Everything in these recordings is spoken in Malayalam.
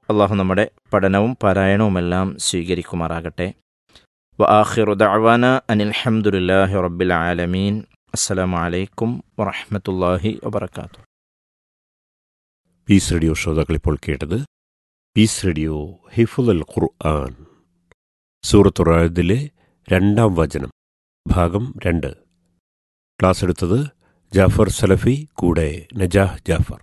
അള്ളാഹു നമ്മുടെ പഠനവും പാരായണവുമെല്ലാം സ്വീകരിക്കുമാറാകട്ടെ വ ആഖിറു ദഅവാന അനിൽ ഹംദുലില്ലാഹി റബ്ബിൽ ആലമീൻ അസ്സലാമു അലൈക്കും വറഹ്മത്തുള്ളാഹി വബറകാതുഹു പീസ് റേഡിയോ ശ്രോതാക്കൾ ഇപ്പോൾ കേട്ടത് പീസ് റേഡിയോ ഹിഫുൽ ഖുർആൻ സൂറത്തുറായതിലെ രണ്ടാം വചനം ഭാഗം രണ്ട് ക്ലാസ് എടുത്തത് ജാഫർ സലഫി കൂടെ നജാഹ് ജാഫർ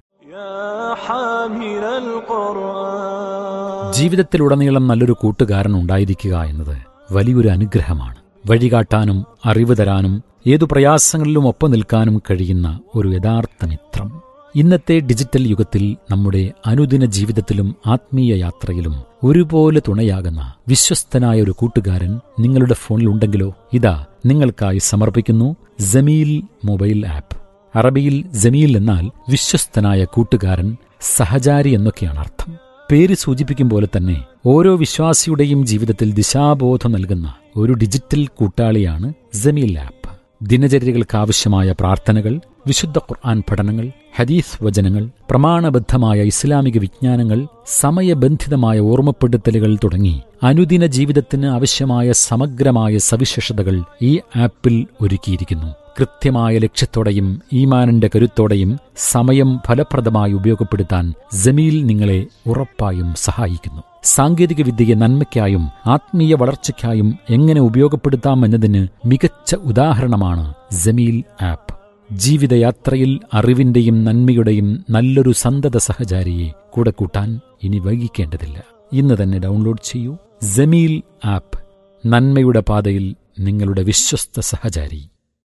ജീവിതത്തിലുടനീളം നല്ലൊരു കൂട്ടുകാരൻ ഉണ്ടായിരിക്കുക എന്നത് വലിയൊരു അനുഗ്രഹമാണ് വഴികാട്ടാനും അറിവ് തരാനും ഏതു പ്രയാസങ്ങളിലും ഒപ്പം നിൽക്കാനും കഴിയുന്ന ഒരു യഥാർത്ഥ മിത്രം ഇന്നത്തെ ഡിജിറ്റൽ യുഗത്തിൽ നമ്മുടെ അനുദിന ജീവിതത്തിലും ആത്മീയ യാത്രയിലും ഒരുപോലെ തുണയാകുന്ന വിശ്വസ്തനായ ഒരു കൂട്ടുകാരൻ നിങ്ങളുടെ ഫോണിൽ ഉണ്ടെങ്കിലോ ഇതാ നിങ്ങൾക്കായി സമർപ്പിക്കുന്നു ജമീൽ മൊബൈൽ ആപ്പ് അറബിയിൽ ജമീൽ എന്നാൽ വിശ്വസ്തനായ കൂട്ടുകാരൻ സഹചാരി എന്നൊക്കെയാണ് അർത്ഥം പേര് സൂചിപ്പിക്കും പോലെ തന്നെ ഓരോ വിശ്വാസിയുടെയും ജീവിതത്തിൽ ദിശാബോധം നൽകുന്ന ഒരു ഡിജിറ്റൽ കൂട്ടാളിയാണ് ജമീൽ ആപ്പ് ദിനചര്യകൾക്കാവശ്യമായ പ്രാർത്ഥനകൾ വിശുദ്ധ ഖുർആൻ പഠനങ്ങൾ ഹദീസ് വചനങ്ങൾ പ്രമാണബദ്ധമായ ഇസ്ലാമിക വിജ്ഞാനങ്ങൾ സമയബന്ധിതമായ ഓർമ്മപ്പെടുത്തലുകൾ തുടങ്ങി അനുദിന ജീവിതത്തിന് ആവശ്യമായ സമഗ്രമായ സവിശേഷതകൾ ഈ ആപ്പിൽ ഒരുക്കിയിരിക്കുന്നു കൃത്യമായ ലക്ഷ്യത്തോടെയും ഈമാനിന്റെ കരുത്തോടെയും സമയം ഫലപ്രദമായി ഉപയോഗപ്പെടുത്താൻ ജമീൽ നിങ്ങളെ ഉറപ്പായും സഹായിക്കുന്നു സാങ്കേതിക വിദ്യയെ നന്മയ്ക്കായും ആത്മീയ വളർച്ചയ്ക്കായും എങ്ങനെ ഉപയോഗപ്പെടുത്താം എന്നതിന് മികച്ച ഉദാഹരണമാണ് ജമീൽ ആപ്പ് ജീവിതയാത്രയിൽ അറിവിന്റെയും നന്മയുടെയും നല്ലൊരു സന്തത സഹചാരിയെ കൂടെ കൂട്ടാൻ ഇനി വൈകിക്കേണ്ടതില്ല ഇന്ന് തന്നെ ഡൗൺലോഡ് ചെയ്യൂ ജമീൽ ആപ്പ് നന്മയുടെ പാതയിൽ നിങ്ങളുടെ വിശ്വസ്ത സഹചാരി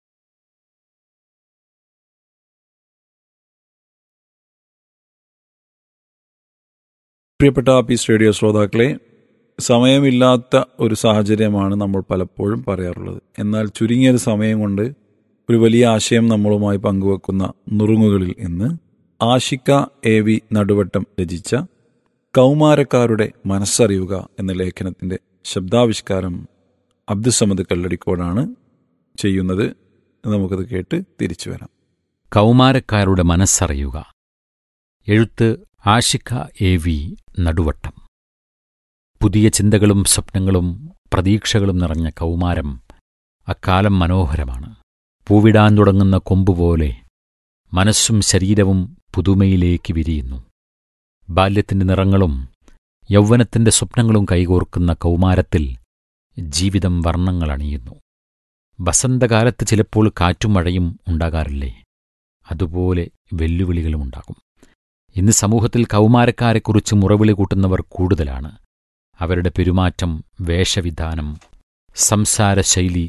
പ്രിയപ്പെട്ട പീസ് റേഡിയോ ശ്രോതാക്കളെ സമയമില്ലാത്ത ഒരു സാഹചര്യമാണ് നമ്മൾ പലപ്പോഴും പറയാറുള്ളത് എന്നാൽ ചുരുങ്ങിയൊരു സമയം കൊണ്ട് ഒരു വലിയ ആശയം നമ്മളുമായി പങ്കുവെക്കുന്ന നുറുങ്ങുകളിൽ ഇന്ന് ആഷിക എ വി നടുവട്ടം രചിച്ച കൗമാരക്കാരുടെ മനസ്സറിയുക എന്ന ലേഖനത്തിന്റെ ശബ്ദാവിഷ്കാരം അബ്ദുസമദ് കല്ലടിക്കോടാണ് ചെയ്യുന്നത് നമുക്കത് കേട്ട് തിരിച്ചു വരാം കൗമാരക്കാരുടെ മനസ്സറിയുക എഴുത്ത് ആഷിക എ വി നടുവട്ടം പുതിയ ചിന്തകളും സ്വപ്നങ്ങളും പ്രതീക്ഷകളും നിറഞ്ഞ കൗമാരം അക്കാലം മനോഹരമാണ് പൂവിടാൻ തുടങ്ങുന്ന കൊമ്പുപോലെ മനസ്സും ശരീരവും പുതുമയിലേക്ക് വിരിയുന്നു ബാല്യത്തിന്റെ നിറങ്ങളും യൗവനത്തിന്റെ സ്വപ്നങ്ങളും കൈകോർക്കുന്ന കൗമാരത്തിൽ ജീവിതം വർണ്ണങ്ങളണിയുന്നു വസന്തകാലത്ത് ചിലപ്പോൾ കാറ്റും മഴയും ഉണ്ടാകാറില്ലേ അതുപോലെ വെല്ലുവിളികളുമുണ്ടാകും ഇന്ന് സമൂഹത്തിൽ കൗമാരക്കാരെക്കുറിച്ച് മുറവിളി കൂട്ടുന്നവർ കൂടുതലാണ് അവരുടെ പെരുമാറ്റം വേഷവിധാനം സംസാരശൈലി